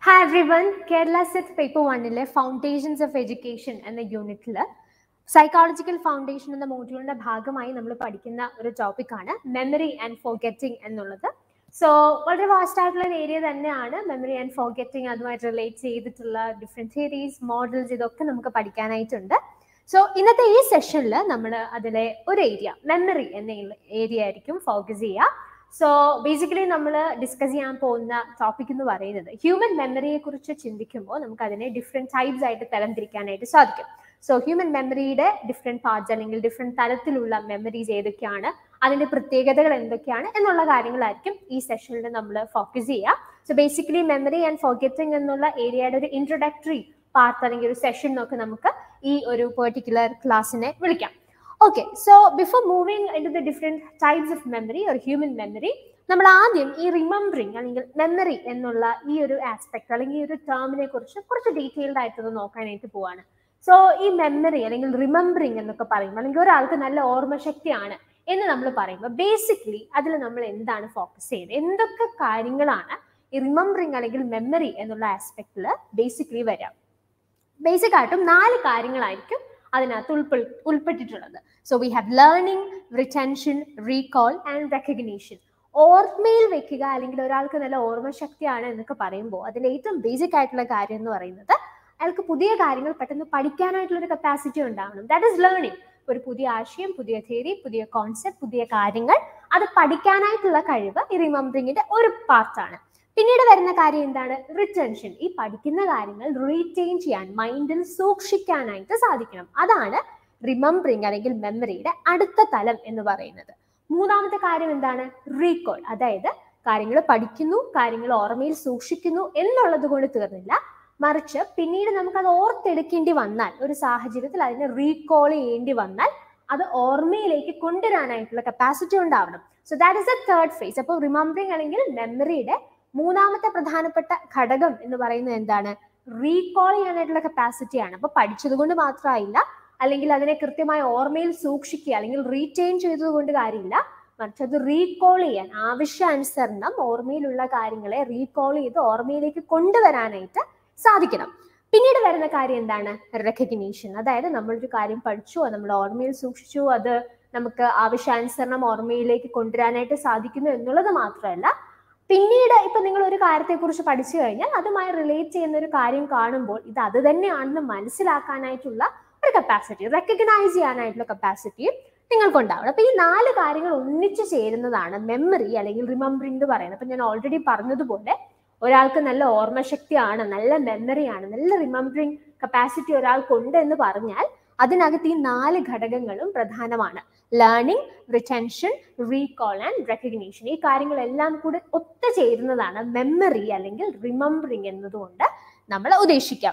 Hi everyone Kerala SET paper വണ്ണിലെ foundations of education എന്ന യൂണിറ്റിൽ സൈക്കോളജിക്കൽ ഫൗണ്ടേഷൻ എന്ന മോഡ്യൂളിന്റെ ഭാഗമായി നമ്മൾ പഠിക്കുന്ന ഒരു ടോപ്പിക്കാണ് മെമ്മറി ആൻഡ് ഫോർഗെറ്റിംഗ് എന്നുള്ളത് സോ വളരെ വാസ്റ്റ് ആയിട്ടുള്ള ഒരു ഏരിയ തന്നെയാണ് മെമ്മറി ആൻഡ് ഫോർഗെറ്റിംഗ് അതുമായിട്ട് റിലേറ്റ് ചെയ്തിട്ടുള്ള ഡിഫറെൻറ്റ് തിയറീസ് മോഡൽസ് ഇതൊക്കെ നമുക്ക് പഠിക്കാനായിട്ടുണ്ട് സോ ഇന്നത്തെ ഈ സെഷനിൽ നമ്മൾ അതിലെ ഒരു ഏരിയ മെമ്മറി എന്ന ഏരിയ ആയിരിക്കും ഫോക്കസ് ചെയ്യുക സോ ബേസിക്കലി നമ്മൾ ഡിസ്കസ് ചെയ്യാൻ പോകുന്ന ടോപ്പിക് എന്ന് പറയുന്നത് ഹ്യൂമൻ മെമ്മറിയെ കുറിച്ച് ചിന്തിക്കുമ്പോൾ നമുക്ക് അതിനെ ഡിഫറെൻറ്റ് ടൈപ്സ് ആയിട്ട് തരംതിരിക്കാനായിട്ട് സാധിക്കും സോ ഹ്യൂമൻ മെമ്മറിയുടെ ഡിഫറെൻറ്റ് പാർട്സ് അല്ലെങ്കിൽ ഡിഫറെൻറ്റ് തരത്തിലുള്ള മെമ്മറീസ് ഏതൊക്കെയാണ് അതിന്റെ പ്രത്യേകതകൾ എന്തൊക്കെയാണ് എന്നുള്ള കാര്യങ്ങളായിരിക്കും ഈ സെഷനിൽ നമ്മൾ ഫോക്കസ് ചെയ്യുക so basically memory and forgetting എന്നുള്ള ഏരിയയുടെ ഒരു ഇൻട്രൊഡക്ടറി പാർട്ട് അല്ലെങ്കിൽ ഒരു സെഷൻ നോക്കി നമുക്ക് ഈ ഒരു പെർട്ടിക്കുലർ ക്ലാസ്സിനെ വിളിക്കാം okay so before moving in to the different types of memory ഒരു ഹ്യൂമൻ മെമ്മറി നമ്മൾ ആദ്യം ഈ റിമെമ്പറിങ് അല്ലെങ്കിൽ മെമ്മറി എന്നുള്ള ഈ ഒരു ആസ്പെക്ട് അല്ലെങ്കിൽ ഈ ഒരു ടേമിനെ കുറിച്ച് കുറച്ച് ഡീറ്റെയിൽഡ് ആയിട്ടൊന്ന് നോക്കാനായിട്ട് പോവാണ് സോ ഈ മെമ്മറി അല്ലെങ്കിൽ റിമെമ്പറിങ് എന്നൊക്കെ പറയുമ്പോൾ അല്ലെങ്കിൽ ഒരാൾക്ക് നല്ല ഓർമ്മശക്തിയാണ് എന്ന് നമ്മൾ പറയുമ്പോൾ ബേസിക്കലി അതിൽ നമ്മൾ എന്താണ് ഫോക്കസ് ചെയ്യുന്നത് എന്തൊക്കെ കാര്യങ്ങളാണ് ഈ റിമെമ്പറിങ് അല്ലെങ്കിൽ മെമ്മറി എന്നുള്ള ആസ്പെക്റ്റിൽ ബേസിക്കലി വരാം ബേസിക് ആയിട്ടും നാല് കാര്യങ്ങളായിരിക്കും അതിനകത്ത് ഉൾപ്പെ ഉൾപ്പെട്ടിട്ടുള്ളത് so we have learning retention recall and recognition ഓർമ്മയിൽ വെക്കുക അല്ലെങ്കിൽ ഒരാൾക്ക് നല്ല ഓർമ്മശക്തിയാണ് എന്നൊക്കെ പറയുമ്പോൾ അതിന്റെ ഏറ്റവും ബേസിക് ആയിട്ടുള്ള കാര്യം എന്ന് പറയുന്നത് അയാൾക്ക് പുതിയ കാര്യങ്ങൾ പെട്ടെന്ന് പഠിക്കാനായിട്ടുള്ള ഒരു കപ്പാസിറ്റി ഉണ്ടാവണം ദാറ്റ് ഇസ് ലേണിംഗ് ഒരു പുതിയ ആശയം പുതിയ തിയറി പുതിയ കോൺസെപ്റ്റ് പുതിയ കാര്യങ്ങൾ അത് പഠിക്കാനായിട്ടുള്ള കഴിവ് ഈ റിമെമ്പറിങ്ങിന്റെ ഒരു പാർട്ടാണ് പിന്നീട് വരുന്ന കാര്യം എന്താണ് റിറ്റൻഷൻ ഈ പഠിക്കുന്ന കാര്യങ്ങൾ റീറ്റെയിൻ ചെയ്യാൻ മൈൻഡിൽ സൂക്ഷിക്കാനായിട്ട് സാധിക്കണം അതാണ് റിമെമ്പറിങ് അല്ലെങ്കിൽ മെമ്മറിയുടെ അടുത്ത തലം എന്ന് പറയുന്നത് മൂന്നാമത്തെ കാര്യം എന്താണ് റീകോൾ അതായത് കാര്യങ്ങൾ പഠിക്കുന്നു കാര്യങ്ങൾ ഓർമ്മയിൽ സൂക്ഷിക്കുന്നു എന്നുള്ളത് കൊണ്ട് തീർന്നില്ല മറിച്ച് പിന്നീട് നമുക്ക് അത് ഓർത്തെടുക്കേണ്ടി വന്നാൽ ഒരു സാഹചര്യത്തിൽ അതിനെ റീകോൾ ചെയ്യേണ്ടി വന്നാൽ അത് ഓർമ്മയിലേക്ക് കൊണ്ടുവരാനായിട്ടുള്ള കപ്പാസിറ്റി ഉണ്ടാവണം so that is a third phase അപ്പോൾ റിമെമ്പറിങ് അല്ലെങ്കിൽ മെമ്മറിയുടെ മൂന്നാമത്തെ പ്രധാനപ്പെട്ട ഘടകം എന്ന് പറയുന്നത് എന്താണ് റീകോൾ ചെയ്യാനായിട്ടുള്ള കപ്പാസിറ്റിയാണ് അപ്പൊ പഠിച്ചത് കൊണ്ട് മാത്രമായില്ല അല്ലെങ്കിൽ അതിനെ കൃത്യമായി ഓർമ്മയിൽ സൂക്ഷിക്കുക അല്ലെങ്കിൽ റീറ്റെയിൻ ചെയ്തതുകൊണ്ട് കാര്യമില്ല മറിച്ച് അത് റീകോൾ ചെയ്യാൻ ആവശ്യാനുസരണം ഓർമ്മയിലുള്ള കാര്യങ്ങളെ റീകോൾ ചെയ്ത് ഓർമ്മയിലേക്ക് കൊണ്ടുവരാനായിട്ട് സാധിക്കണം പിന്നീട് വരുന്ന കാര്യം എന്താണ് റെക്കഗ്നീഷൻ അതായത് നമ്മളൊരു കാര്യം പഠിച്ചു നമ്മൾ ഓർമ്മയിൽ സൂക്ഷിച്ചു അത് നമുക്ക് ആവശ്യാനുസരണം ഓർമ്മയിലേക്ക് കൊണ്ടുവരാനായിട്ട് സാധിക്കുന്നു എന്നുള്ളത് മാത്രമല്ല പിന്നീട് ഇപ്പൊ നിങ്ങൾ ഒരു കാര്യത്തെക്കുറിച്ച് പഠിച്ചു കഴിഞ്ഞാൽ അതുമായി റിലേറ്റ് ചെയ്യുന്ന ഒരു കാര്യം കാണുമ്പോൾ ഇത് അത് തന്നെയാണെന്ന് മനസ്സിലാക്കാനായിട്ടുള്ള ഒരു കപ്പാസിറ്റി റെക്കഗ്നൈസ് ചെയ്യാനായിട്ടുള്ള കപ്പാസിറ്റിയും നിങ്ങൾക്കുണ്ടാവണം അപ്പൊ ഈ നാല് കാര്യങ്ങൾ ഒന്നിച്ചു ചേരുന്നതാണ് മെമ്മറി അല്ലെങ്കിൽ റിമെമ്പറിംഗ് എന്ന് പറയുന്നത് അപ്പൊ ഞാൻ ഓൾറെഡി പറഞ്ഞതുപോലെ ഒരാൾക്ക് നല്ല ഓർമ്മശക്തിയാണ് നല്ല മെമ്മറിയാണ് നല്ല റിമെമ്പറിംഗ് കപ്പാസിറ്റി ഒരാൾക്കുണ്ട് എന്ന് പറഞ്ഞാൽ അതിനകത്ത് ഈ നാല് ഘടകങ്ങളും പ്രധാനമാണ് learning retention recall and recognition ഈ കാര്യങ്ങളെല്ലാം കൂടി ഒത്തുചേരുന്നതാണ് മെമ്മറി അല്ലെങ്കിൽ റിമെമ്പറിംഗ് എന്നതുകൊണ്ട് നമ്മൾ ഉദ്ദേശിക്കാം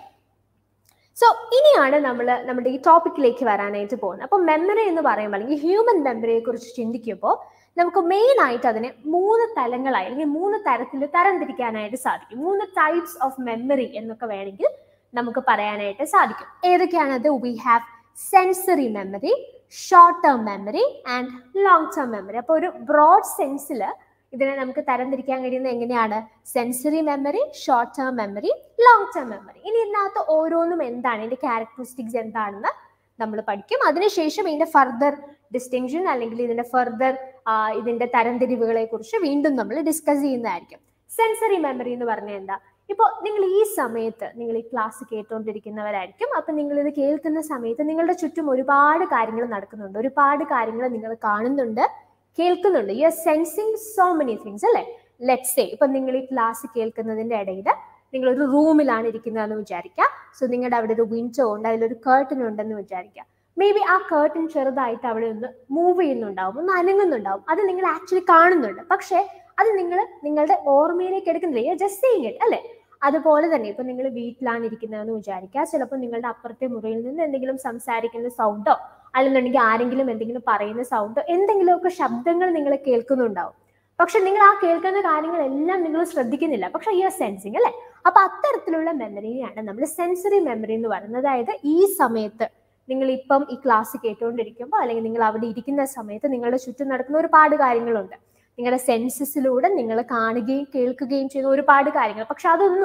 സോ ഇനിയാണ് നമ്മൾ നമ്മുടെ ഈ ടോപ്പിക്കിലേക്ക് വരാനായിട്ട് പോകുന്നത് അപ്പോൾ മെമ്മറി എന്ന് പറയുമ്പോൾ അല്ലെങ്കിൽ ഹ്യൂമൻ മെമ്മറിയെ കുറിച്ച് ചിന്തിക്കുമ്പോൾ നമുക്ക് മെയിൻ ആയിട്ട് അതിനെ മൂന്ന് തലങ്ങളായി അല്ലെങ്കിൽ മൂന്ന് തരത്തിൽ തരംതിരിക്കാനായിട്ട് സാധിക്കും മൂന്ന് ടൈപ്സ് ഓഫ് മെമ്മറി എന്നൊക്കെ വേണമെങ്കിൽ നമുക്ക് പറയാനായിട്ട് സാധിക്കും ഏതൊക്കെയാണത് we have sensory memory short term memory and long term memory അപ്പോൾ ഒരു ബ്രോഡ് സെൻസിൽ ഇതിനെ നമുക്ക് തരംതിരിക്കാൻ കഴിയുന്നത് എങ്ങനെയാണ് sensory memory short term memory long term memory ഇനി ഇതിനകത്ത് ഓരോന്നും എന്താണ് ഇതിന്റെ ക്യാരക്ടറിസ്റ്റിക്സ് എന്താണെന്ന് നമ്മൾ പഠിക്കും അതിനുശേഷം ഇതിന്റെ ഫർദർ ഡിസ്റ്റിങ്ഷൻ അല്ലെങ്കിൽ ഇതിന്റെ ഫർദർ ഇതിന്റെ തരംതിരിവുകളെ കുറിച്ച് വീണ്ടും നമ്മൾ ഡിസ്കസ് ചെയ്യുന്നതായിരിക്കും സെൻസറി മെമ്മറി എന്ന് പറഞ്ഞാൽ എന്താ ഇപ്പോൾ നിങ്ങൾ ഈ സമയത്ത് നിങ്ങൾ ഈ ക്ലാസ് കേട്ടുകൊണ്ടിരിക്കുന്നവരായിരിക്കും അപ്പൊ നിങ്ങൾ ഇത് കേൾക്കുന്ന സമയത്ത് നിങ്ങളുടെ ചുറ്റും ഒരുപാട് കാര്യങ്ങൾ നടക്കുന്നുണ്ട് ഒരുപാട് കാര്യങ്ങൾ നിങ്ങൾ കാണുന്നുണ്ട് കേൾക്കുന്നുണ്ട് you are sensing so many things അല്ലേ ലെറ്റ് സേ ഇപ്പൊ നിങ്ങൾ ഈ ക്ലാസ് കേൾക്കുന്നതിന്റെ ഇടയിൽ നിങ്ങൾ ഒരു റൂമിലാണ് ഇരിക്കുന്നതെന്ന് വിചാരിക്കുക സോ നിങ്ങളുടെ അവിടെ ഒരു വിൻഡോ ഉണ്ട് അതിലൊരു കേർട്ടൻ ഉണ്ടെന്ന് വിചാരിക്കുക മേ ബി ആ കേർട്ടൻ ചെറുതായിട്ട് അവിടെ ഒന്ന് മൂവ് ചെയ്യുന്നുണ്ടാവും ഒന്ന് അനങ്ങുന്നുണ്ടാവും അത് നിങ്ങൾ ആക്ച്വലി കാണുന്നുണ്ട് പക്ഷേ അത് നിങ്ങൾ നിങ്ങളുടെ ഓർമ്മയിലേക്ക് എടുക്കുന്നില്ല ജസ്റ്റ് സെയിങ് ഇറ്റ് അല്ലേ അതുപോലെ തന്നെ ഇപ്പൊ നിങ്ങൾ വീട്ടിലാണ് ഇരിക്കുന്നതെന്ന് വിചാരിക്കുക ചിലപ്പോൾ നിങ്ങളുടെ അപ്പുറത്തെ മുറിയിൽ നിന്ന് എന്തെങ്കിലും സംസാരിക്കുന്ന സൗണ്ടോ അല്ലെന്നുണ്ടെങ്കിൽ ആരെങ്കിലും എന്തെങ്കിലും പറയുന്ന സൗണ്ടോ എന്തെങ്കിലുമൊക്കെ ശബ്ദങ്ങൾ നിങ്ങൾ കേൾക്കുന്നുണ്ടാവും പക്ഷെ നിങ്ങൾ ആ കേൾക്കുന്ന കാര്യങ്ങളെല്ലാം നിങ്ങൾ ശ്രദ്ധിക്കുന്നില്ല പക്ഷെ ഈ സെൻസിങ് അല്ലേ അപ്പൊ അത്തരത്തിലുള്ള മെമ്മറിയാണ് നമ്മൾ സെൻസറി മെമ്മറി എന്ന് പറയുന്നത് അതായത് ഈ സമയത്ത് നിങ്ങൾ ഇപ്പം ഈ ക്ലാസ് കേട്ടുകൊണ്ടിരിക്കുമ്പോൾ അല്ലെങ്കിൽ നിങ്ങൾ അവിടെ ഇരിക്കുന്ന സമയത്ത് നിങ്ങളുടെ ചുറ്റും നടക്കുന്ന ഒരുപാട് കാര്യങ്ങളുണ്ട് നിങ്ങളുടെ സെൻസസിലൂടെ നിങ്ങൾ കാണുകയും കേൾക്കുകയും ചെയ്യുന്ന ഒരുപാട് കാര്യങ്ങൾ പക്ഷെ അതൊന്നും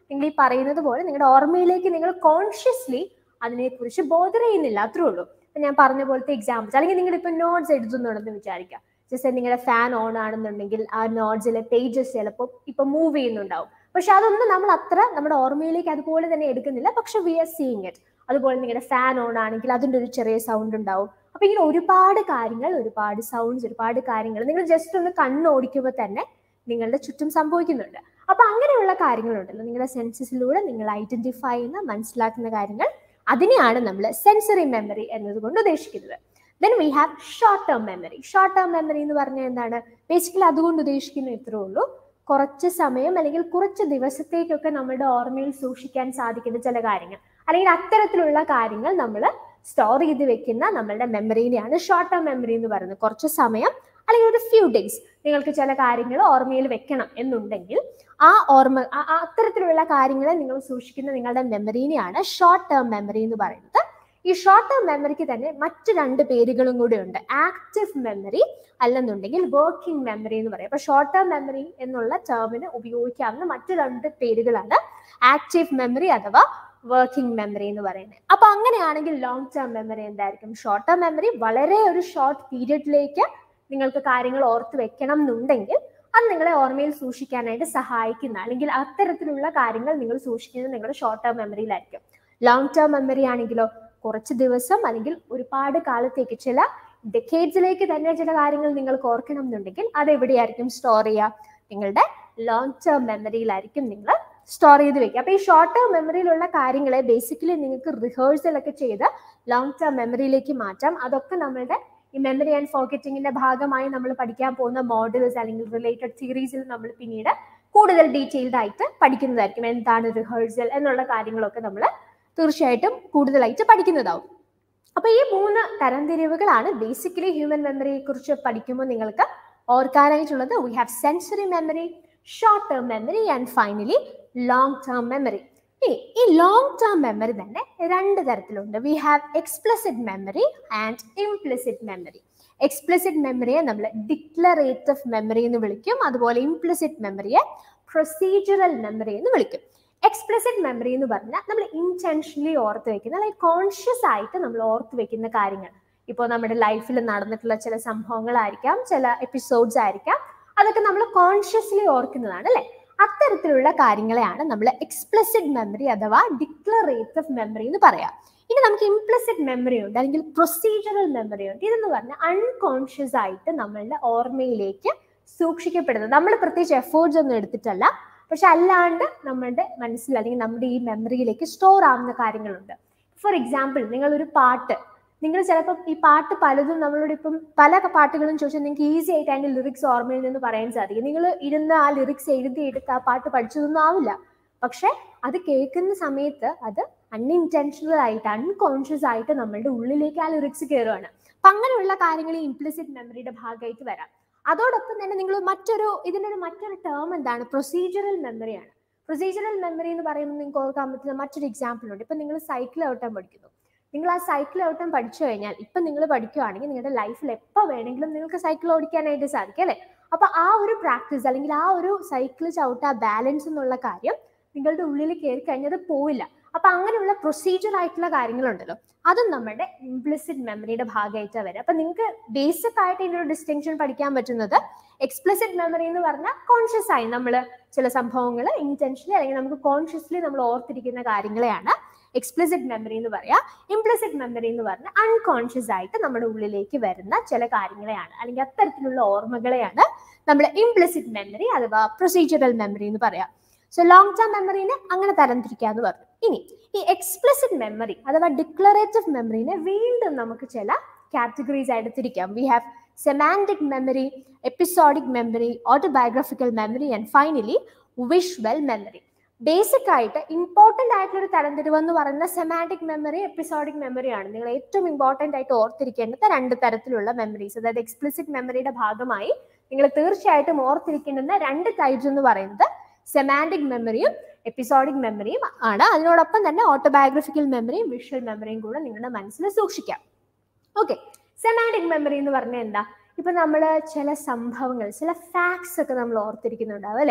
നിങ്ങൾ ഈ പറയുന്നത് പോലെ നിങ്ങളുടെ ഓർമ്മയിലേക്ക് നിങ്ങൾ കോൺഷ്യസ്ലി അതിനെക്കുറിച്ച് ബോധർ ചെയ്യുന്നില്ല അത്രേ ഉള്ളൂ ഇപ്പൊ ഞാൻ പറഞ്ഞ പോലത്തെ എക്സാമ്പിൾസ് അല്ലെങ്കിൽ നിങ്ങൾ ഇപ്പൊ നോട്ട്സ് എഴുതുന്നുണ്ടെന്ന് വിചാരിക്കാം ജസ്റ്റ് നിങ്ങളുടെ ഫാൻ ഓൺ ആണെന്നുണ്ടെങ്കിൽ ആ നോട്ട്സിലെ പേജസ് ചിലപ്പോൾ ഇപ്പൊ മൂവ് ചെയ്യുന്നുണ്ടാവും പക്ഷെ അതൊന്നും നമ്മൾ അത്ര നമ്മുടെ ഓർമ്മയിലേക്ക് അതുപോലെ തന്നെ എടുക്കുന്നില്ല പക്ഷെ വി ആർ സീയിങ് ഇറ്റ് അതുപോലെ നിങ്ങളുടെ ഫാൻ ഓൺ ആണെങ്കിൽ അതിൻ്റെ ഒരു ചെറിയ സൗണ്ട് ഉണ്ടാവും അപ്പൊ ഇങ്ങനെ ഒരുപാട് കാര്യങ്ങൾ ഒരുപാട് സൗണ്ട്സ് ഒരുപാട് കാര്യങ്ങൾ നിങ്ങൾ ജസ്റ്റ് ഒന്ന് കണ്ണോടിക്കുമ്പോൾ തന്നെ നിങ്ങളുടെ ചുറ്റും സംഭവിക്കുന്നുണ്ട് അപ്പൊ അങ്ങനെയുള്ള കാര്യങ്ങളുണ്ടല്ലോ നിങ്ങളുടെ സെൻസസിലൂടെ നിങ്ങൾ ഐഡന്റിഫൈ ചെയ്യുന്ന മനസ്സിലാക്കുന്ന കാര്യങ്ങൾ അതിനെയാണ് നമ്മൾ സെൻസറി മെമ്മറി എന്നതുകൊണ്ട് ഉദ്ദേശിക്കുന്നത് then we have short term memory short term memory എന്ന് പറഞ്ഞാൽ എന്താണ് ബേസിക്കലി അതുകൊണ്ട് ഉദ്ദേശിക്കുന്നത് ഇത്രേ ഉള്ളൂ കുറച്ച് സമയം അല്ലെങ്കിൽ കുറച്ച് ദിവസത്തേക്കൊക്കെ നമ്മുടെ ഓർമ്മയിൽ സൂക്ഷിക്കാൻ സാധിക്കുന്ന ചില കാര്യങ്ങൾ അല്ലെങ്കിൽ അത്തരത്തിലുള്ള കാര്യങ്ങൾ നമ്മൾ സ്റ്റോർ ചെയ്ത് വെക്കുന്ന നമ്മളുടെ മെമ്മറിനെയാണ് ഷോർട്ട് ടേം മെമ്മറി എന്ന് പറയുന്നത് കുറച്ച് സമയം അല്ലെങ്കിൽ ഒരു ഫ്യൂ ഡേയ്സ് നിങ്ങൾക്ക് ചില കാര്യങ്ങൾ ഓർമ്മയിൽ വെക്കണം എന്നുണ്ടെങ്കിൽ ആ ഓർമ്മ അത്തരത്തിലുള്ള കാര്യങ്ങളെ നിങ്ങൾ സൂക്ഷിക്കുന്ന നിങ്ങളുടെ മെമ്മറിനെയാണ് ഷോർട്ട് ടേം മെമ്മറി എന്ന് പറയുന്നത് ഈ ഷോർട്ട് ടേം മെമ്മറിക്ക് തന്നെ മറ്റു രണ്ട് പേരുകളും കൂടെ ഉണ്ട് ആക്റ്റീവ് മെമ്മറി അല്ലെന്നുണ്ടെങ്കിൽ വർക്കിംഗ് മെമ്മറി എന്ന് പറയും അപ്പൊ ഷോർട്ട് ടേം മെമ്മറി എന്നുള്ള ടേമിന് ഉപയോഗിക്കാവുന്ന മറ്റു രണ്ട് പേരുകളാണ് ആക്റ്റീവ് മെമ്മറി അഥവാ വർക്കിംഗ് മെമ്മറി എന്ന് പറയുന്നത് അപ്പൊ അങ്ങനെയാണെങ്കിൽ ലോങ് ടേം മെമ്മറി എന്തായിരിക്കും ഷോർട്ട് ടേം മെമ്മറി വളരെ ഒരു ഷോർട്ട് പീരിയഡിലേക്ക് നിങ്ങൾക്ക് കാര്യങ്ങൾ ഓർത്ത് വെക്കണം എന്നുണ്ടെങ്കിൽ അത് നിങ്ങളെ ഓർമ്മയിൽ സൂക്ഷിക്കാനായിട്ട് സഹായിക്കുന്ന അല്ലെങ്കിൽ അത്തരത്തിലുള്ള കാര്യങ്ങൾ നിങ്ങൾ സൂക്ഷിക്കുന്നത് നിങ്ങളുടെ ഷോർട്ട് ടേം മെമ്മറിയിലായിരിക്കും ലോങ് ടേം മെമ്മറി ആണെങ്കിലോ കുറച്ച് ദിവസം അല്ലെങ്കിൽ ഒരുപാട് കാലത്തേക്ക് ചില ഡെക്കേഡ്സിലേക്ക് തന്നെ ചില കാര്യങ്ങൾ നിങ്ങൾക്ക് ഓർക്കണം എന്നുണ്ടെങ്കിൽ അത് എവിടെയായിരിക്കും സ്റ്റോർ ചെയ്യുക നിങ്ങളുടെ ലോങ് ടേം മെമ്മറിയിലായിരിക്കും നിങ്ങൾ സ്റ്റോർ ചെയ്ത് വെക്കുക അപ്പൊ ഈ ഷോർട്ട് ടേം മെമ്മറിയിലുള്ള കാര്യങ്ങളെ ബേസിക്കലി നിങ്ങൾക്ക് റിഹേഴ്സൽ ഒക്കെ ചെയ്ത് ലോങ് ടേം മെമ്മറിയിലേക്ക് മാറ്റാം അതൊക്കെ നമ്മളുടെ ഈ മെമ്മറി ആൻഡ് ഫോക്കറ്റിങ്ങിന്റെ ഭാഗമായി നമ്മൾ പഠിക്കാൻ പോകുന്ന മോഡൽസ് അല്ലെങ്കിൽ റിലേറ്റഡ് സീരീസിൽ നമ്മൾ പിന്നീട് കൂടുതൽ ഡീറ്റെയിൽഡ് ആയിട്ട് പഠിക്കുന്നതായിരിക്കും എന്താണ് റിഹേഴ്സൽ എന്നുള്ള കാര്യങ്ങളൊക്കെ നമ്മൾ തീർച്ചയായിട്ടും കൂടുതലായിട്ട് പഠിക്കുന്നതാവും അപ്പൊ ഈ മൂന്ന് തരംതിരിവുകളാണ് ബേസിക്കലി ഹ്യൂമൻ മെമ്മറിയെ കുറിച്ച് പഠിക്കുമ്പോൾ നിങ്ങൾക്ക് ഓർക്കാനായിട്ടുള്ളത് we have sensory memory short term memory and finally long term memory ഇനി ഈ ലോങ് ടേം മെമ്മറി തന്നെ രണ്ട് തരത്തിലുണ്ട് we have explicit memory and implicit memory explicit മെമ്മറിയെ നമ്മൾ ഡിക്ലറേറ്റീവ് മെമ്മറി എന്ന് വിളിക്കും അതുപോലെ ഇംപ്ലിസിറ്റ് മെമ്മറിയെ പ്രൊസീജറൽ മെമ്മറി എന്ന് വിളിക്കും എക്സ്പ്ലസിറ്റ് മെമ്മറി എന്ന് പറഞ്ഞാൽ നമ്മൾ ഇന്റൻഷനലി ഓർത്ത് വെക്കുന്ന അല്ലെങ്കിൽ കോൺഷ്യസ് ആയിട്ട് നമ്മൾ ഓർത്ത് വെക്കുന്ന കാര്യങ്ങൾ ഇപ്പോൾ നമ്മുടെ ലൈഫിൽ നടന്നിട്ടുള്ള ചില സംഭവങ്ങളായിരിക്കാം ചില എപ്പിസോഡ്സ് ആയിരിക്കാം അതൊക്കെ നമ്മൾ കോൺഷ്യസ്ലി ഓർക്കുന്നതാണ് അല്ലെ അത്തരത്തിലുള്ള കാര്യങ്ങളെയാണ് നമ്മൾ എക്സ്പ്ലസിറ്റ് മെമ്മറി അഥവാ ഡിക്ലറേറ്റീവ് മെമ്മറി എന്ന് പറയാം ഇനി നമുക്ക് ഇംപ്ലസിറ്റ് മെമ്മറി ഉണ്ട് അല്ലെങ്കിൽ പ്രൊസീജറൽ മെമ്മറി ഉണ്ട് ഇതെന്ന് പറഞ്ഞാൽ അൺകോൺഷ്യസ് ആയിട്ട് നമ്മളുടെ ഓർമ്മയിലേക്ക് സൂക്ഷിക്കപ്പെടുന്നത് നമ്മൾ പ്രത്യേകിച്ച് എഫേർട്സ് ഒന്നും എടുത്തിട്ടല്ല പക്ഷെ അല്ലാണ്ട് നമ്മളുടെ മനസ്സിൽ അല്ലെങ്കിൽ നമ്മുടെ ഈ മെമ്മറിയിലേക്ക് സ്റ്റോർ ആവുന്ന കാര്യങ്ങളുണ്ട് ഫോർ എക്സാമ്പിൾ നിങ്ങൾ ഒരു പാട്ട് നിങ്ങൾ ചിലപ്പോൾ ഈ പാട്ട് പലതും നമ്മളോട് ഇപ്പം പല പാട്ടുകളും ചോദിച്ചാൽ നിങ്ങൾക്ക് ഈസി ആയിട്ട് അതിന്റെ ലിറിക്സ് ഓർമ്മയിൽ നിന്ന് പറയാൻ സാധിക്കും നിങ്ങൾ ഇരുന്ന് ആ ലിറിക്സ് എഴുതി എടുത്ത് ആ പാട്ട് പഠിച്ചതൊന്നും ആവില്ല പക്ഷെ അത് കേൾക്കുന്ന സമയത്ത് അത് അൺഇൻറ്റൻഷണൽ ആയിട്ട് അൺകോൺഷ്യസ് ആയിട്ട് നമ്മളുടെ ഉള്ളിലേക്ക് ആ ലിറിക്സ് കയറുകയാണ് അപ്പൊ അങ്ങനെയുള്ള കാര്യങ്ങൾ ഈ ഇംപ്ലിസിറ്റ് മെമ്മറിയുടെ ഭാഗമായിട്ട് വരാം അതോടൊപ്പം തന്നെ നിങ്ങൾ മറ്റൊരു ഇതിൻ്റെ ഒരു മറ്റൊരു ടേം എന്താണ് പ്രൊസീജറൽ മെമ്മറിയാണ് പ്രൊസീജറൽ മെമ്മറി എന്ന് പറയുമ്പോൾ നിങ്ങൾക്ക് ഓർക്കാൻ പറ്റുന്ന മറ്റൊരു എക്സാമ്പിൾ ഉണ്ട് ഇപ്പൊ നിങ്ങൾ സൈക്കിൾ ഓട്ടാൻ പഠിക്കുന്നു നിങ്ങൾ ആ സൈക്കിൾ ഓട്ടം പഠിച്ചു കഴിഞ്ഞാൽ ഇപ്പൊ നിങ്ങൾ പഠിക്കുകയാണെങ്കിൽ നിങ്ങളുടെ ലൈഫിൽ എപ്പോൾ വേണമെങ്കിലും നിങ്ങൾക്ക് സൈക്കിൾ ഓടിക്കാനായിട്ട് സാധിക്കും അല്ലേ അപ്പൊ ആ ഒരു പ്രാക്ടീസ് അല്ലെങ്കിൽ ആ ഒരു സൈക്കിൾ ചവിട്ട ബാലൻസ് എന്നുള്ള കാര്യം നിങ്ങളുടെ ഉള്ളിൽ കയറി കഴിഞ്ഞാൽ അത് പോവില്ല അപ്പൊ അങ്ങനെയുള്ള പ്രൊസീജിയർ ആയിട്ടുള്ള കാര്യങ്ങളുണ്ടല്ലോ അതും നമ്മുടെ ഇംപ്ലിസിറ്റ് മെമ്മറിയുടെ ഭാഗമായിട്ടാണ് വരിക അപ്പൊ നിങ്ങൾക്ക് ബേസിക് ആയിട്ട് ഇതിന്റെ ഒരു ഡിസ്റ്റിങ്ഷൻ പഠിക്കാൻ പറ്റുന്നത് എക്സ്പ്ലിസിറ്റ് മെമ്മറി എന്ന് പറഞ്ഞാൽ കോൺഷ്യസ് ആയി നമ്മൾ ചില സംഭവങ്ങൾ ഇന്റൻഷനലി അല്ലെങ്കിൽ നമുക്ക് കോൺഷ്യസ്ലി നമ്മൾ ഓർത്തിരിക്കുന്ന കാര്യങ്ങളെയാണ് എക്സ്പ്ലിസിറ്റ് മെമ്മറി എന്ന് പറയാം ഇംപ്ലിസിറ്റ് മെമ്മറി എന്ന് പറഞ്ഞാൽ അൺകോൺഷ്യസ് ആയിട്ട് നമ്മുടെ ഉള്ളിലേക്ക് വരുന്ന ചില കാര്യങ്ങളെയാണ് അല്ലെങ്കിൽ അത്തരത്തിലുള്ള ഓർമ്മകളെയാണ് നമ്മൾ ഇംപ്ലിസിറ്റ് മെമ്മറി അഥവാ പ്രൊസീജറൽ മെമ്മറി എന്ന് പറയാം സോ ലോങ് ടേം മെമ്മറിനെ അങ്ങനെ തരംതിരിക്കാന്ന് പറഞ്ഞു ഇനി ഈ എക്സ്പ്ലിസിറ്റ് മെമ്മറി അഥവാ ഡിക്ലറേറ്റീവ് മെമ്മറിനെ വീണ്ടും നമുക്ക് ചില കാറ്റഗറീസ് ആയിട്ട് തിരിക്കാം we have semantic memory episodic memory autobiographical memory and finally visual memory basic ആയിട്ട് ഇമ്പോർട്ടൻ്റ് ആയിട്ടുള്ള ഒരു തരംതിരിവ് എന്ന് പറയുന്ന സെമാറ്റിക് മെമ്മറി എപ്പിസോഡിക് മെമ്മറിയാണ് നിങ്ങൾ ഏറ്റവും ഇമ്പോർട്ടൻ്റ് ആയിട്ട് ഓർത്തിരിക്കേണ്ടത് രണ്ട് തരത്തിലുള്ള മെമ്മറീസ് അതായത് എക്സ്പ്ലിസിറ്റ് മെമ്മറിയുടെ ഭാഗമായി നിങ്ങൾ തീർച്ചയായിട്ടും ഓർത്തിരിക്കേണ്ടുന്ന രണ്ട് ടൈപ്സ് എന്ന് പറയുന്നത് സെമാൻറ്റിക് മെമ്മറിയും എപ്പിസോഡിക് മെമ്മറിയും ആണ് അതിനോടൊപ്പം തന്നെ ഓട്ടോബയോഗ്രഫിക്കൽ മെമ്മറിയും വിഷ്വൽ മെമ്മറിയും കൂടെ നിങ്ങളുടെ മനസ്സിൽ സൂക്ഷിക്കാം ഓക്കെ സെമാൻറ്റിക് മെമ്മറി എന്ന് പറഞ്ഞാൽ എന്താ ഇപ്പൊ നമ്മൾ ചില സംഭവങ്ങൾ ചില ഫാക്ട്സ് ഒക്കെ നമ്മൾ ഓർത്തിരിക്കുന്നുണ്ടാവും അല്ലെ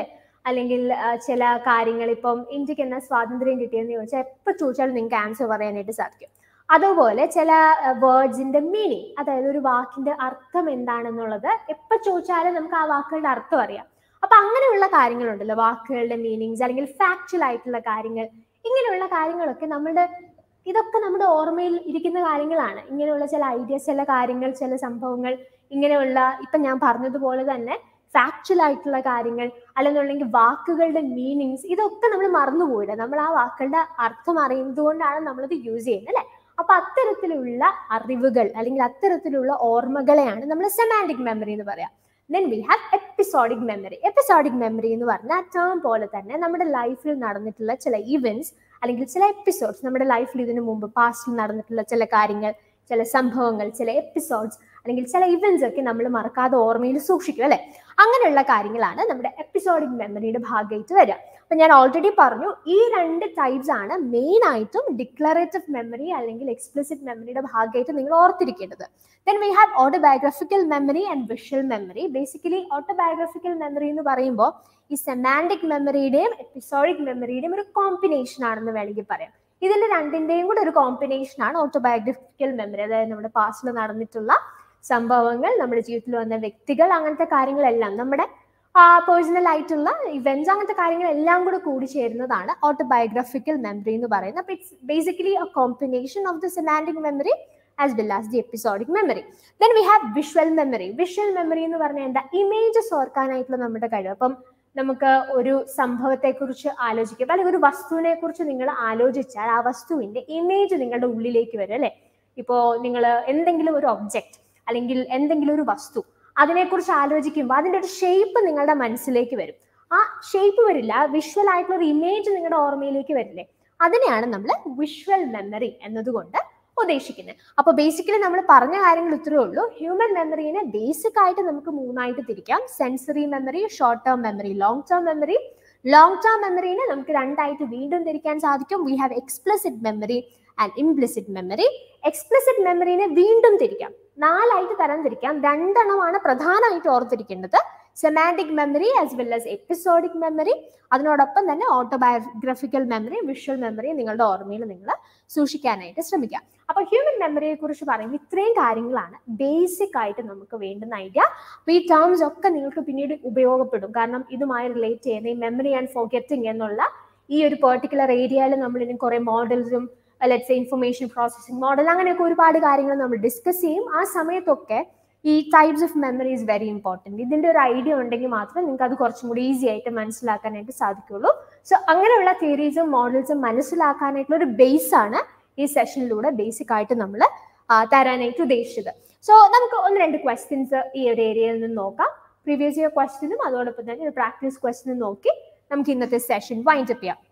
അല്ലെങ്കിൽ ആ, ചില കാര്യങ്ങൾ ഇപ്പം ഇന്ത്യക്ക് എന്നാ സ്വാതന്ത്ര്യം കിട്ടിയെന്ന് ചോദിച്ചാൽ എപ്പോൾ ചോദിച്ചാലും നിങ്ങൾക്ക് ആൻസർ പറയാനായിട്ട് സാധിക്കും അതുപോലെ ചില വേർഡ്സിന്റെ മീനിങ് അതായത് ഒരു വാക്കിന്റെ അർത്ഥം എന്താണെന്നുള്ളത് എപ്പോൾ ചോദിച്ചാലും നമുക്ക് ആ വാക്കുകളുടെ അർത്ഥം അറിയാം അപ്പൊ അങ്ങനെയുള്ള കാര്യങ്ങളുണ്ടല്ലോ വാക്കുകളുടെ മീനിങ്സ് അല്ലെങ്കിൽ ഫാക്ച്വൽ ആയിട്ടുള്ള കാര്യങ്ങൾ ഇങ്ങനെയുള്ള കാര്യങ്ങളൊക്കെ നമ്മുടെ ഇതൊക്കെ നമ്മുടെ ഓർമ്മയിൽ ഇരിക്കുന്ന കാര്യങ്ങളാണ് ഇങ്ങനെയുള്ള ചില ഐഡിയസ് ചില കാര്യങ്ങൾ ചില സംഭവങ്ങൾ ഇങ്ങനെയുള്ള ഇപ്പൊ ഞാൻ പറഞ്ഞതുപോലെ തന്നെ ഫാക്ച്വൽ ആയിട്ടുള്ള കാര്യങ്ങൾ അല്ലെന്നുണ്ടെങ്കിൽ വാക്കുകളുടെ മീനിങ്സ് ഇതൊക്കെ നമ്മൾ മറന്നുപോയില്ല നമ്മൾ ആ വാക്കുകളുടെ അർത്ഥം അറിയുന്നത് കൊണ്ടാണ് നമ്മളിത് യൂസ് ചെയ്യുന്നത് അല്ലെ അപ്പൊ അത്തരത്തിലുള്ള അറിവുകൾ അല്ലെങ്കിൽ അത്തരത്തിലുള്ള ഓർമ്മകളെയാണ് നമ്മൾ സെമാൻറ്റിക് മെമ്മറി എന്ന് പറയാം then we have episodic memory episodic memory എന്ന് പറഞ്ഞാൽ ടേം പോലെ തന്നെ നമ്മുടെ ലൈഫിൽ നടന്നിട്ടുള്ള ചില ഇവന്റ്സ് അല്ലെങ്കിൽ ചില എപ്പിസോഡ്സ് നമ്മുടെ ലൈഫിൽ ഇതിനു മുമ്പ് പാസ്റ്റിൽ നടന്നിട്ടുള്ള ചില കാര്യങ്ങൾ ചില സംഭവങ്ങൾ ചില എപ്പിസോഡ്സ് അല്ലെങ്കിൽ ചില ഇവന്റ്സ് ഒക്കെ നമ്മൾ മറക്കാതെ ഓർമ്മയിൽ സൂക്ഷിക്കും അല്ലെ അങ്ങനെയുള്ള കാര്യങ്ങളാണ് നമ്മുടെ എപ്പിസോഡിക് മെമ്മറിയുടെ ഭാഗമായിട്ട് വരിക അപ്പൊ ഞാൻ ഓൾറെഡി പറഞ്ഞു ഈ രണ്ട് ടൈപ്സ് ആണ് മെയിൻ ആയിട്ടും ഡിക്ലറേറ്റീവ് മെമ്മറി അല്ലെങ്കിൽ എക്സ്പ്ലിസിറ്റ് മെമ്മറിയുടെ ഭാഗമായിട്ട് നിങ്ങൾ ഓർത്തിരിക്കേണ്ടത് then we have autobiographical memory and visual memory basically autobiographical memory എന്ന് പറയുമ്പോൾ ഈ സെമാൻറ്റിക് മെമ്മറിയുടെയും എപ്പിസോഡിക് മെമ്മറിയുടെയും ഒരു കോമ്പിനേഷൻ ആണെന്ന് വേണമെങ്കിൽ പറയാം ഇതിന്റെ രണ്ടിന്റെയും കൂടെ ഒരു കോമ്പിനേഷൻ ആണ് ഓട്ടോബയോഗ്രഫിക്കൽ മെമ്മറി അതായത് നമ്മുടെ പാസ്റ്റിൽ നടന്നിട്ടുള്ള സംഭവങ്ങൾ നമ്മുടെ ജീവിതത്തിൽ വന്ന വ്യക്തികൾ അങ്ങനത്തെ കാര്യങ്ങളെല്ലാം നമ്മുടെ പേഴ്സണൽ ആയിട്ടുള്ള ഇവന്റ്സ് അങ്ങനത്തെ കാര്യങ്ങളെല്ലാം കൂടെ കൂടി ചേരുന്നതാണ് ഓട്ടോബയോഗ്രഫിക്കൽ മെമ്മറി എന്ന് പറയുന്നത് അപ്പൊ it's basically a combination of the semantic memory as well as the episodic memory then we have visual memory visual memory എന്ന് പറഞ്ഞാൽ എന്താ ഇമേജസ് ഓർക്കാനായിട്ടുള്ള നമ്മുടെ കഴിവ് അപ്പം നമുക്ക് ഒരു സംഭവത്തെ കുറിച്ച് ആലോചിക്കാം അല്ലെങ്കിൽ ഒരു വസ്തുവിനെ കുറിച്ച് നിങ്ങൾ ആലോചിച്ചാൽ ആ വസ്തുവിന്റെ ഇമേജ് നിങ്ങളുടെ ഉള്ളിലേക്ക് വരും അല്ലെ ഇപ്പോ നിങ്ങൾ എന്തെങ്കിലും ഒരു ഒബ്ജക്റ്റ് അല്ലെങ്കിൽ എന്തെങ്കിലും ഒരു വസ്തു അതിനെക്കുറിച്ച് ആലോചിക്കുമ്പോൾ അതിന്റെ ഒരു ഷേപ്പ് നിങ്ങളുടെ മനസ്സിലേക്ക് വരും ആ ഷേപ്പ് വരില്ല വിഷ്വൽ ആയിട്ടുള്ള ഒരു ഇമേജ് നിങ്ങളുടെ ഓർമ്മയിലേക്ക് വരില്ലേ അതിനെയാണ് നമ്മൾ വിഷ്വൽ മെമ്മറി എന്നതുകൊണ്ട് ഉദ്ദേശിക്കുന്നത് അപ്പൊ ബേസിക്കലി നമ്മൾ പറഞ്ഞ കാര്യങ്ങൾ ഇത്രയേ ഉള്ളൂ ഹ്യൂമൻ മെമ്മറിനെ ബേസിക് ആയിട്ട് നമുക്ക് മൂന്നായിട്ട് തിരിക്കാം sensory memory short term memory long term memory long term മെമ്മറിനെ നമുക്ക് രണ്ടായിട്ട് വീണ്ടും തിരിക്കാൻ സാധിക്കും we have explicit memory and implicit memory explicit മെമ്മറിനെ വീണ്ടും തിരിക്കാം നാലായിട്ട് തരം തിരിക്കാം രണ്ടെണ്ണമാണ് പ്രധാനമായിട്ട് ഓർത്തിരിക്കേണ്ടത് semantic memory as well as episodic memory അതിനോടൊപ്പം തന്നെ ഓട്ടോബയോഗ്രഫിക്കൽ മെമ്മറി വിഷ്വൽ മെമ്മറി നിങ്ങളുടെ ഓർമ്മയിൽ നിങ്ങൾ സൂക്ഷിക്കാനായിട്ട് ശ്രമിക്കുക അപ്പൊ ഹ്യൂമൻ മെമ്മറിയെ കുറിച്ച് പറയുമ്പോൾ ഇത്രയും കാര്യങ്ങളാണ് ബേസിക് ആയിട്ട് നമുക്ക് വേണ്ടുന്ന ഐഡിയ അപ്പൊ ഈ ടേംസ് ഒക്കെ നിങ്ങൾക്ക് പിന്നീട് ഉപയോഗപ്പെടും കാരണം ഇതുമായി റിലേറ്റ് ചെയ്യുന്ന ഈ മെമ്മറി ആൻഡ് ഫോർഗെറ്റിംഗ് എന്നുള്ള ഈ ഒരു പെർട്ടിക്കുലർ ഏരിയയിൽ നമ്മൾ ഇനി കുറെ മോഡൽസും ലെറ്റ്സ് ഇൻഫർമേഷൻ പ്രോസസ്സിംഗ് മോഡൽ അങ്ങനെയൊക്കെ ഒരുപാട് കാര്യങ്ങൾ നമ്മൾ ഡിസ്കസ് ചെയ്യും ആ സമയത്തൊക്കെ ഈ types of memory is very important ഇതിന്റെ ഒരു ഐഡിയ ഉണ്ടെങ്കിൽ മാത്രമേ നിങ്ങൾക്ക് അത് കുറച്ചും കൂടി ഈസി ആയിട്ട് മനസ്സിലാക്കാനായിട്ട് സാധിക്കുള്ളൂ സോ അങ്ങനെയുള്ള തിയറീസും മോഡൽസും മനസ്സിലാക്കാനായിട്ടുള്ള ഒരു ബേസ് ആണ് ഈ സെഷനിലൂടെ ബേസിക് ആയിട്ട് നമ്മൾ തരാനായിട്ട് ഉദ്ദേശിച്ചത് സോ നമുക്ക് ഒന്ന് രണ്ട് ക്വസ്റ്റ്യൻസ് ഈ ഒരു ഏരിയയിൽ നിന്ന് നോക്കാം പ്രീവിയസ് ഇയർ ക്വസ്റ്റ്യനും അതോടൊപ്പം തന്നെ ഒരു പ്രാക്ടീസ് ക്വസ്റ്റ്യനും നോക്കി നമുക്ക് ഇന്നത്തെ സെഷൻ വൈൻഡ് അപ്പ് ചെയ്യാം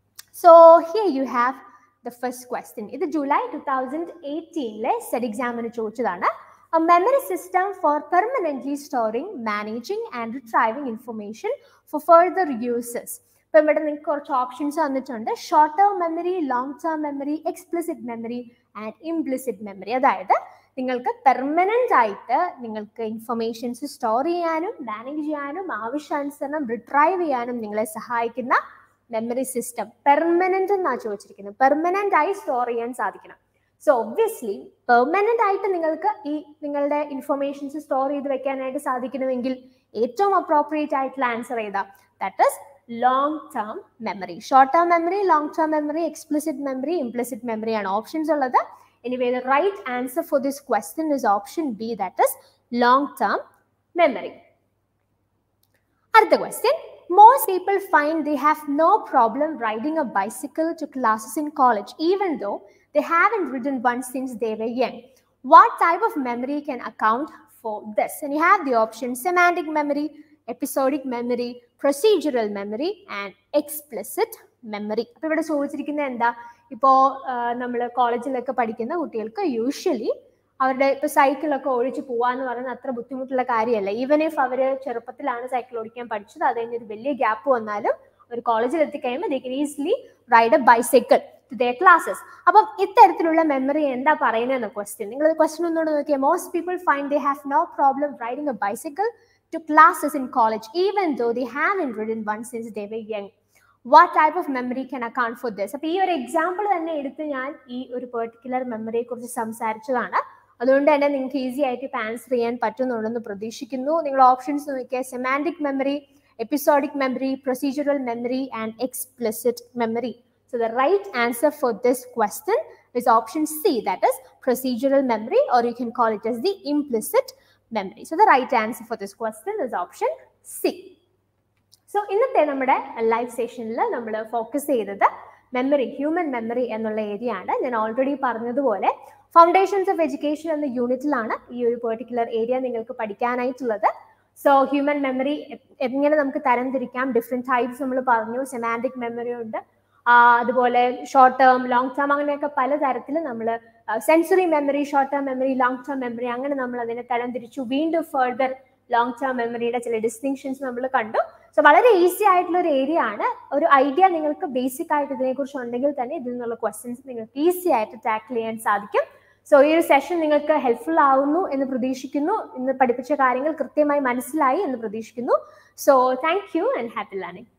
so here you have the first question ഇത് ജൂലൈ ടു തൗസൻഡ് എയ്റ്റീനിലെ സെറ്റ് എക്സാമിന് ചോദിച്ചതാണ് a memory system for permanently storing, managing, and retrieving information for further uses. ഇപ്പം ഇവിടെ നിങ്ങൾക്ക് കുറച്ച് ഓപ്ഷൻസ് തന്നിട്ടുണ്ട് short term memory long term memory explicit memory and implicit memory അതായത് നിങ്ങൾക്ക് പെർമനന്റ് ആയിട്ട് നിങ്ങൾക്ക് ഇൻഫർമേഷൻസ് സ്റ്റോർ ചെയ്യാനും മാനേജ് ചെയ്യാനും ആവശ്യാനുസരണം റിട്രൈവ് ചെയ്യാനും നിങ്ങളെ സഹായിക്കുന്ന മെമ്മറി സിസ്റ്റം പെർമനന്റ് എന്നാണ് ചോദിച്ചിരിക്കുന്നത് പെർമനന്റ് ആയി സ്റ്റോർ ചെയ്യാൻ സാധിക്കണം സോ ഒബ്വിയസ്ലി പെർമനന്റ് ആയിട്ട് നിങ്ങൾക്ക് ഈ നിങ്ങളുടെ ഇൻഫർമേഷൻസ് സ്റ്റോർ ചെയ്ത് വെക്കാനായിട്ട് സാധിക്കണമെങ്കിൽ ഏറ്റവും അപ്രോപ്രിയേറ്റ് ആയിട്ടുള്ള ആൻസർ ഏതാ that is long term memory short term memory long term memory explicit memory implicit memory ആണ് ഓപ്ഷൻസ് ഉള്ളത് anyway the right answer for this question is option B that is long term memory അടുത്ത question Most people find they have no problem riding a bicycle to classes in college, even though they haven't ridden one since they were young. What type of memory can account for this? And you have the option semantic memory, episodic memory, procedural memory, and explicit memory. അപ്പോൾ ഇവിടെ ചോദിച്ചിരിക്കുന്നത് എന്താ ഇപ്പോൾ നമ്മൾ കോളേജിലൊക്കെ പഠിക്കുന്ന കുട്ടികൾക്ക് usually അവരുടെ ഇപ്പൊ സൈക്കിളൊക്കെ ഓടിച്ച് പോവാന്ന് പറയുന്നത് അത്ര ബുദ്ധിമുട്ടുള്ള കാര്യമല്ല ഈവൻ ഇഫ് അവര് ചെറുപ്പത്തിലാണ് സൈക്കിൾ ഓടിക്കാൻ പഠിച്ചത് അത് കഴിഞ്ഞൊരു വലിയ ഗ്യാപ്പ് വന്നാലും ഒരു കോളേജിൽ എത്തിക്കഴിയുമ്പോൾ they can easily ride a bicycle to their classes അപ്പം ഇത്തരത്തിലുള്ള മെമ്മറി എന്താ പറയുന്നതെന്ന് ക്വസ്റ്റ്യൻ നിങ്ങൾ ക്വസ്റ്റ്യൻ ഒന്നുകൂടെ നോക്കിയാൽ most people find they have no problem riding a bicycle to classes in college, even though they haven't written one since they were young. What type of memory can account for this അപ്പോൾ ഈ ഒരു example തന്നെ എടുത്ത് ഞാൻ ഈ ഒരു particular മെമ്മറിയെ കുറിച്ച് സംസാരിച്ചതാണ് അതുകൊണ്ട് തന്നെ നിങ്ങൾക്ക് ഈസി ആയിട്ട് ഇപ്പം ആൻസർ ചെയ്യാൻ പറ്റുന്നുണ്ടെന്ന് പ്രതീക്ഷിക്കുന്നു നിങ്ങൾ ഓപ്ഷൻസ് നോക്കിയാൽ semantic memory episodic memory procedural memory and explicit memory so the right answer for this question is option C, that is procedural memory, or you can call it as the implicit memory. So the right answer for this question is option C. So ഇന്നത്തെ നമ്മുടെ live സെഷനിൽ നമ്മൾ focus ചെയ്തത് memory human memory എന്നുള്ള area ആണ് ഞാൻ already പറഞ്ഞതുപോലെ foundations of education എന്ന യൂണിറ്റിലാണ് ഈ ഒരു പെർട്ടിക്കുലർ ഏരിയ നിങ്ങൾക്ക് പഠിക്കാനായിട്ടുള്ളത് സോ ഹ്യൂമൻ മെമ്മറി എങ്ങനെ നമുക്ക് തരംതിരിക്കാം ഡിഫറെൻറ്റ് ടൈപ്സ് നമ്മൾ പറഞ്ഞു സെമാൻറ്റിക് മെമ്മറി ഉണ്ട് അതുപോലെ ഷോർട്ട് ടേം ലോങ് ടേം അങ്ങനെയൊക്കെ പലതരത്തിൽ നമ്മൾ sensory memory short term memory long term memory അങ്ങനെ നമ്മൾ അതിനെ തരംതിരിച്ചു വീണ്ടും ഫർദർ ലോങ് ടേം മെമ്മറിയുടെ ചില ഡിസ്റ്റിങ്ഷൻസ് നമ്മൾ കണ്ടു സോ വളരെ ഈസി ആയിട്ടുള്ള ഒരു ഏരിയ ആണ് ഒരു ഐഡിയ നിങ്ങൾക്ക് ബേസിക് ആയിട്ട് ഇതിനെക്കുറിച്ച് ഉണ്ടെങ്കിൽ തന്നെ ഇതിൽ നിന്നുള്ള ക്വസ്റ്റ്യൻസ് നിങ്ങൾക്ക് ഈസി ആയിട്ട് ടാക്കിൾ ചെയ്യാൻ സാധിക്കും സോ ഈ ഒരു സെഷൻ നിങ്ങൾക്ക് ഹെൽപ്ഫുൾ ആവുന്നു എന്ന് പ്രതീക്ഷിക്കുന്നു ഇന്ന് പഠിപ്പിച്ച കാര്യങ്ങൾ കൃത്യമായി മനസ്സിലായി എന്ന് പ്രതീക്ഷിക്കുന്നു so thank you and happy learning